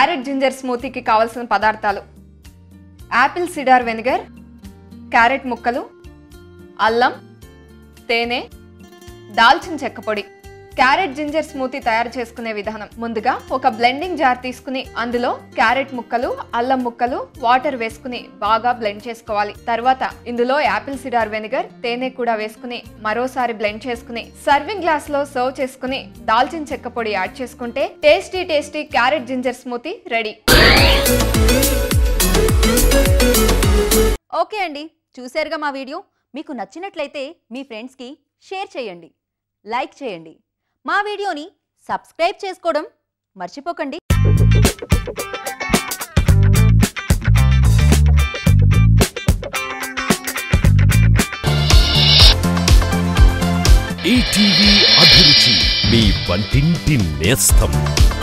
carrot ginger స్మూతీకి కావలసిన పదార్థాలు Apple cider vinegar carrot ముక్కలు అల్లం తేనె దాల్చిన చెక్క పొడి క్యారెట్ జింజర్ స్మూతీ తయారు చేసుకునే విధానం ముందుగా ఒక బ్లెండింగ్ జార్ తీసుకుని అందులో క్యారెట్ ముక్కలు అల్లం ముక్కలు వాటర్ వేసుకుని బాగా బ్లెండ్ చేసుకోవాలి తర్వాత ఇందులో యాపిల్ సిడార్ వెనిగర్ తేనె కూడా వేసుకుని మరోసారి బ్లెండ్ చేసుకుని సర్వింగ్ గ్లాస్ లో సర్వ్ చేసుకుని దాల్చిన చెక్క పొడి యాడ్ చేసుకుంటే tasty tasty carrot ginger smoothie ready okay అండి చూశారుగా మా వీడియో మీకు నచ్చినట్లయితే మీ ఫ్రెండ్స్కి షేర్ చేయండి లైక్ చేయండి మా వీడియోని సబ్స్క్రైబ్ చేసుకోవడం మర్చిపోకండి ఈటీవీ అభిరుచి మీ వంటింటి నేస్తం